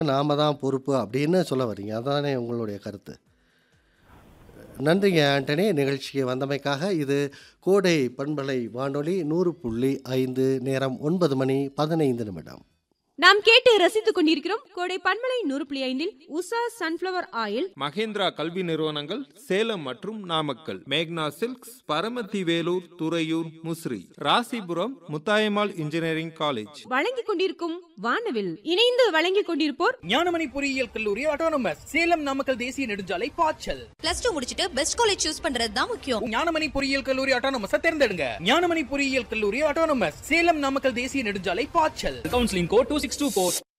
நாம தான் பொறுப்பு அப்படின்னு சொல்ல வர்றீங்க. அதானே உங்களுடைய கருத்து. நன்றிங்க ஆண்டனி. நிகழ்ச்சிக்கு வந்தமைக்காக. இது கோடை பண்பலை வானொலி 100.5 நேரம் 9 மணி 15 நிமிடம். நாம் கேட்டு ரசித்துக் கொண்டிருக்கிறோம் கோடை பன்மலை நூறு புள்ளி ஐந்தில் உஷா சன்ஃபிளவர் ஆயில் மகேந்திரா கல்வி நிறுவனங்கள் சேலம் மற்றும் நாமக்கல் மேக்னா silks Paramathi Velur Thuraiyur Musiri Rasipuram Muthayammal engineering college வழங்கிக் கொண்டிருக்கும் வானவில் இணைந்து வழங்கிக் கொண்டிருப்போர் ஞானமணி பொறியியல் கல்லூரி ஆட்டோனமஸ் சேலம் நாமக்கல் தேசிய நெடுஞ்சாலை பாய்ச்சல் பிளஸ் டூ முடிச்சிட்டு பெஸ்ட் காலேஜ் சூஸ் பண்றது தான் முக்கியம் ஞானமணி பொறியியல் கல்லூரி ஆட்டோனமஸ் தேர்ந்தெடுங்க ஞானமணி பொறியியல் கல்லூரி ஆட்டோனமஸ் சேலம் நாமக்கல் தேசிய நெடுஞ்சாலை பாய்ச்சல் counselling code two six two four